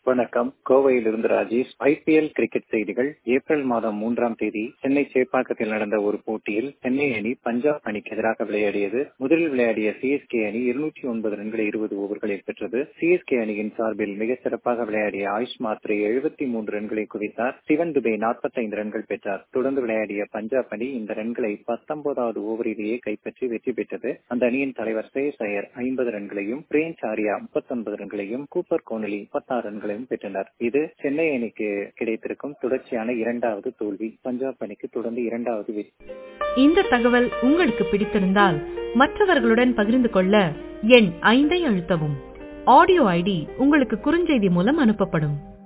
வணக்கம் கோவையிலிருந்து Rajesh IPL cricket செய்திகள் ஏப்ரல் மாதம் மூன்றாம் தேதி சென்னை சேப்பாக்கத்தில் நடந்த ஒரு போட்டியில் சென்னை அணி பஞ்சாப் அணிக்கு எதிராக விளையாடியது முதலில் விளையாடிய சிஎஸ்கே அணி இருநூற்றி ஒன்பது ரன்களை இருபது ஓவர்களில் பெற்றது சிஎஸ்கே அணியின் சார்பில் மிக சிறப்பாக விளையாடிய ஆயுஷ் மாத்ரே எழுபத்தி மூன்று ரன்களை குவித்தார் சிவன் துபே நாற்பத்தைந்து ரன்கள் பெற்றார் தொடர்ந்து விளையாடிய பஞ்சாப் அணி இந்த ரன்களை பத்தொன்பதாவது ஓவரிலேயே கைப்பற்றி வெற்றி பெற்றது அந்த அணியின் தலைவர் ஸ்ரேயஸ் ஐயர் ஐம்பது ரன்களையும் பிரியன்ஸ் ஆரியா முப்பத்தொன்பது ரன்களையும் கூப்பர் கோனலி முப்பத்தாறு ரன்களையும் பெற்றனர் இது சென்னை அணிக்கு கிடைத்திருக்கும் தொடர்ச்சியான இரண்டாவது தோல்வி பஞ்சாப் அணிக்கு தொடர்ந்து இரண்டாவது வெற்றி இந்த தகவல் உங்களுக்கு பிடித்திருந்தால் மற்றவர்களுடன் பகிர்ந்து கொள்ள எண் ஐந்தை அழுத்தவும் ஆடியோ ஐடி உங்களுக்கு குறுஞ்செய்தி மூலம் அனுப்பப்படும்